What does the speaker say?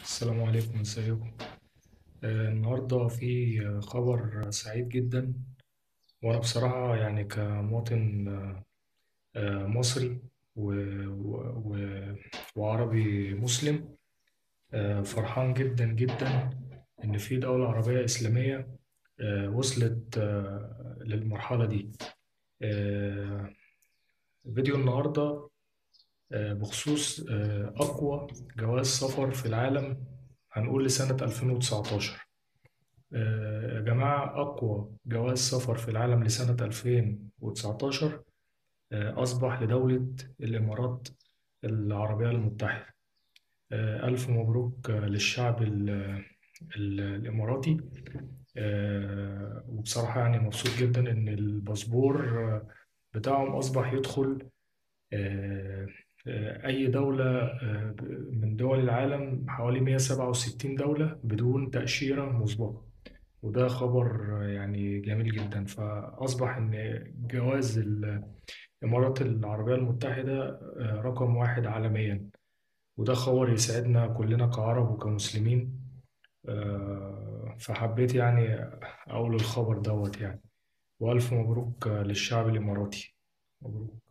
السلام عليكم ازيكم آه، النهاردة في آه، خبر سعيد جدا وأنا بصراحة يعني كمواطن آه، مصري و... و... و... وعربي مسلم آه، فرحان جدا جدا إن في دولة عربية إسلامية آه، وصلت آه، للمرحلة دي آه، فيديو النهاردة آه، بخصوص آه، أقوى جواز سفر في العالم هنقول لسنة 2019 آه، يا جماعة أقوى جواز سفر في العالم لسنة 2019 آه، أصبح لدولة الإمارات العربية المتحدة آه، ألف مبروك آه، للشعب ال- ال- الإماراتي آه، وبصراحة يعني مبسوط جدا إن الباسبور آه، بتاعهم أصبح يدخل آه، آه، أي دولة آه، من دول العالم حوالي 167 دولة بدون تأشيرة مسبقة وده خبر يعني جميل جدا فأصبح إن جواز الإمارات العربية المتحدة آه، رقم واحد عالميا وده خبر يسعدنا كلنا كعرب وكمسلمين آه، فحبيت يعني أقول الخبر دوت يعني وألف مبروك للشعب الإماراتي مبروك